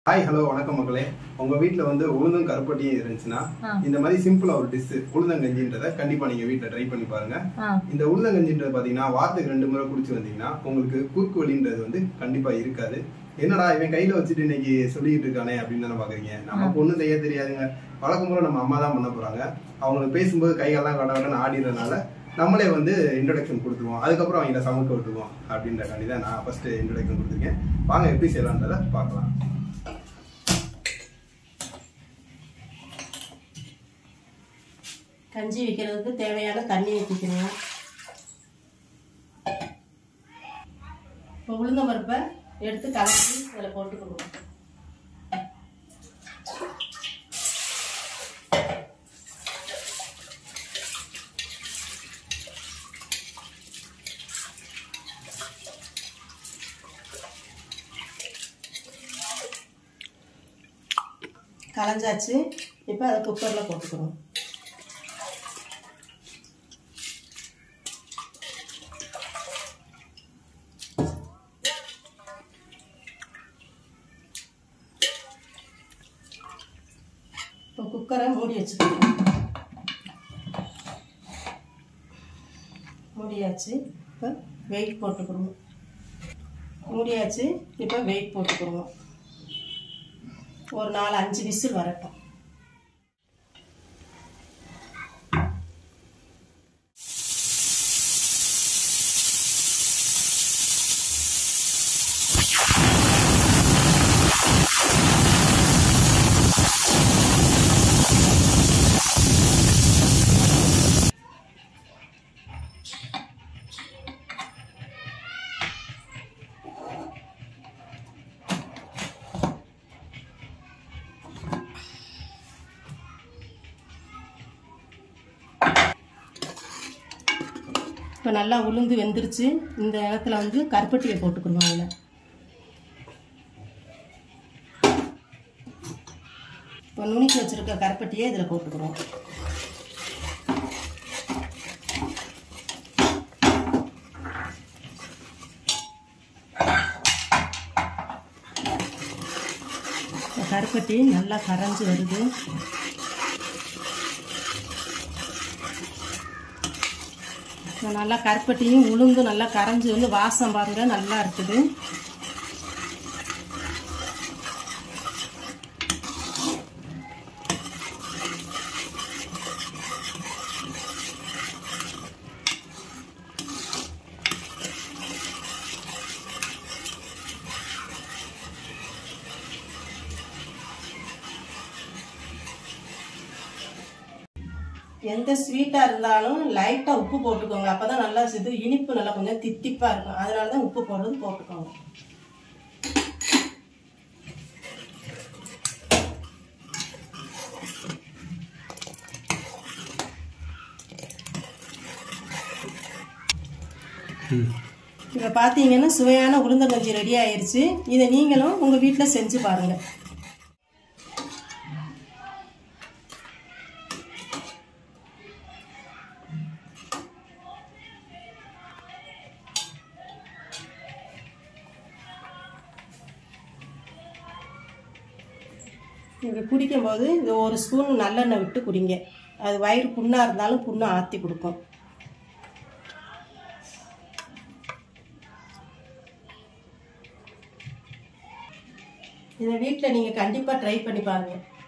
Hi hello வணக்கம் மக்களே உங்க வீட்ல வந்து உளுந்தும் கருப்பட்டியும் இருந்துச்சுன்னா ஆ. இந்த மாதிரி சிம்பிளா ஒரு டிஷ் உளுந்தங்கஞ்சின்றத கண்டிப்பா நீங்க வீட்ல ட்ரை பண்ணி பாருங்க ஆ இந்த உளுந்தங்கஞ்சின்றது பாத்தீங்கன்னா வாரத்துக்கு ரெண்டு முறை குடிச்சு வந்தீங்கன்னா உங்களுக்கு குறுக்கு வலின்றது வந்து கண்டிப்பா இருக்காது என்னடா இவன் கையில வச்சுட்டு இன்னைக்கு சொல்லிட்டு இருக்கானே அப்படின்னு தானே பாக்குறீங்க நமக்கு ஒண்ணும் செய்ய தெரியாதுங்க வழக்கம் போல நம்ம அம்மா தான் பண்ண போறாங்க அவங்களுக்கு பேசும்போது கையெல்லாம் கட கடன்னு ஆடிடுறதுனால நம்மளே வந்து இன்ட்ரடக்ஷன் கொடுத்துருவோம் அதுக்கப்புறம் அவங்கள சமைக்க விட்டுருவோம் அப்படின்றக்காண்டி தான் நான் ஃபர்ஸ்ட் இன்ட்ரடக்ஷன் கொடுத்துருக்கேன் வாங்க எப்படி செய்யலான்றத பார்க்கலாம் கஞ்சி வைக்கிறதுக்கு தேவையான தண்ணி ஊற்றிக்கணும் இப்போ உளுந்த பருப்பை எடுத்து கலக்கி இதில் போட்டுக்கணும் கலைஞ்சாச்சு இப்போ அதை குக்கரில் போட்டுக்கணும் இப்போ குக்கரை மூடி வச்சுக்கணும் மூடியாச்சு இப்போ வெயிட் போட்டுக்கணும் மூடியாச்சு இப்போ வெயிட் போட்டுக்கணும் ஒரு நாலு அஞ்சு விசில் வரட்டும் இப்போ நல்லா உளுந்து வெந்துருச்சு இந்த இடத்துல வந்து கருப்பட்டியை போட்டுக்கணும் அதில் இப்போ நுணுக்கி வச்சுருக்க கருப்பட்டியை இதில் போட்டுக்கிறோம் இப்போ கருப்பட்டி நல்லா கரைஞ்சி வருது இப்போ நல்லா கருப்பட்டியும் உளுந்து நல்லா கரைஞ்சி வந்து வாசம் பாருங்க நல்லா இருக்குது எந்த ஸ்வீட்டாக இருந்தாலும் லைட்டாக உப்பு போட்டுக்கோங்க அப்போ தான் நல்லா இது இனிப்பு நல்லா கொஞ்சம் தித்திப்பாக இருக்கும் அதனால தான் உப்பு போடுறது போட்டுக்கோங்க இப்போ பார்த்தீங்கன்னா சுவையான உளுந்தங்கஞ்சி ரெடி ஆயிருச்சு இதை நீங்களும் உங்கள் வீட்டில் செஞ்சு பாருங்கள் இப்படி குடிக்கும்போது இது ஒரு ஸ்பூன் நல்லெண்ணெய் விட்டு குடிங்க அது வயிறு புண்ணாக இருந்தாலும் புண்ணை ஆற்றி கொடுக்கும் இதை வீட்டில் நீங்கள் கண்டிப்பாக ட்ரை பண்ணி பாருங்கள்